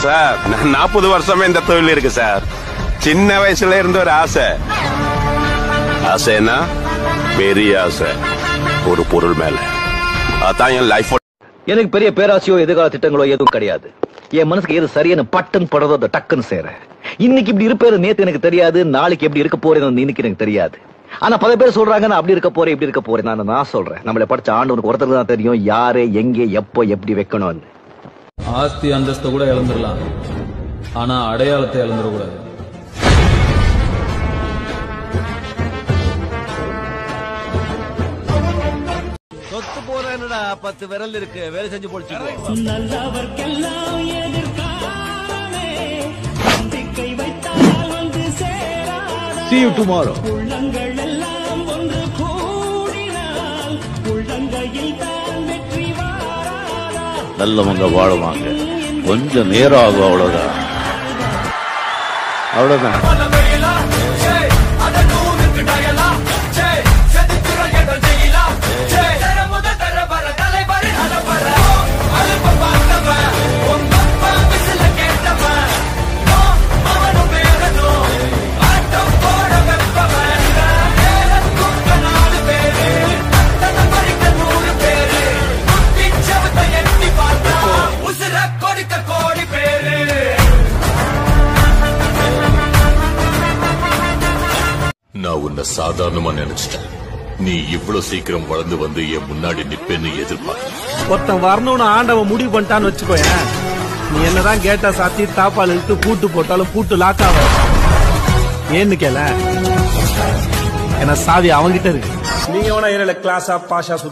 Sir நான் நாற்பது வருஷமே இந்த தொழில் இருக்கு சார் சின்ன வயசுல இருந்து ஒரு ஆசை ஆசைன்னா பெரிய ஆசை ஒரு பொருள் மேல அதான் என் லைஃப் எனக்கு பெரிய பேராசையோ எதிர்கால திட்டங்களோ எதுவும் கிடையாது என் மனசுக்கு எது சரியான பட்டன் படுறதோ அதை டக்குன்னு செய்றேன் இன்னைக்கு இப்படி இருப்பேன் நேத்து எனக்கு தெரியாது நாளைக்கு எப்படி இருக்க போறேன்னு இன்னைக்கு எனக்கு தெரியாது ஆனா பல பேர் சொல்றாங்க நான் அப்படி இருக்க போறேன் இப்படி இருக்க போறேன் நான் நான் சொல்றேன் நம்மளை படிச்ச ஆண்டவனுக்கு ஒருத்தருக்கு தான் தெரியும் யாரு எங்கே எப்போ எப்படி வைக்கணும்னு ஆஸ்தி அந்தஸ்தை கூட இழந்துடலாம் ஆனா அடையாளத்தை இழந்துடக்கூடாது சொத்து போறேன்னுடா பத்து விரல் இருக்கு வேலை செஞ்சு போச்சு நல்லவர்க்கெல்லாம் எதிர்காலமே நம்பிக்கை வைத்தால் வந்து சேராதா See you tomorrow. உள்ளங்கள் எல்லாம் ஒன்று கூடினால் உள்ளங்கையில் தான் வெற்றி வாராதா நல்லவங்க வாழுவாங்க கொஞ்சம் நேரம் ஆகும் அவ்வளவுதான் அவ்வளவுதான் நான் உன்னை சாதாரணமா நினைச்சிட்டேன் நீ இவ்வளவு சீக்கிரம் வளர்ந்து வந்து என் முன்னாடி நிப்பேன்னு எதிர்பார்க்க ஒருத்தன் வரணும்னு ஆண்டவன் முடிவு பண்ணிட்டான்னு வச்சுக்கோயேன் நீ என்னதான் கேட்டா சாத்தி தாப்பால் இழுத்து பூட்டு போட்டாலும் பூட்டு லாக் ஆகும் ஏன்னு கேள ஏன்னா சாவி அவங்கிட்ட இருக்கு நீங்க வேணா ஏரியால கிளாஸா பாஷா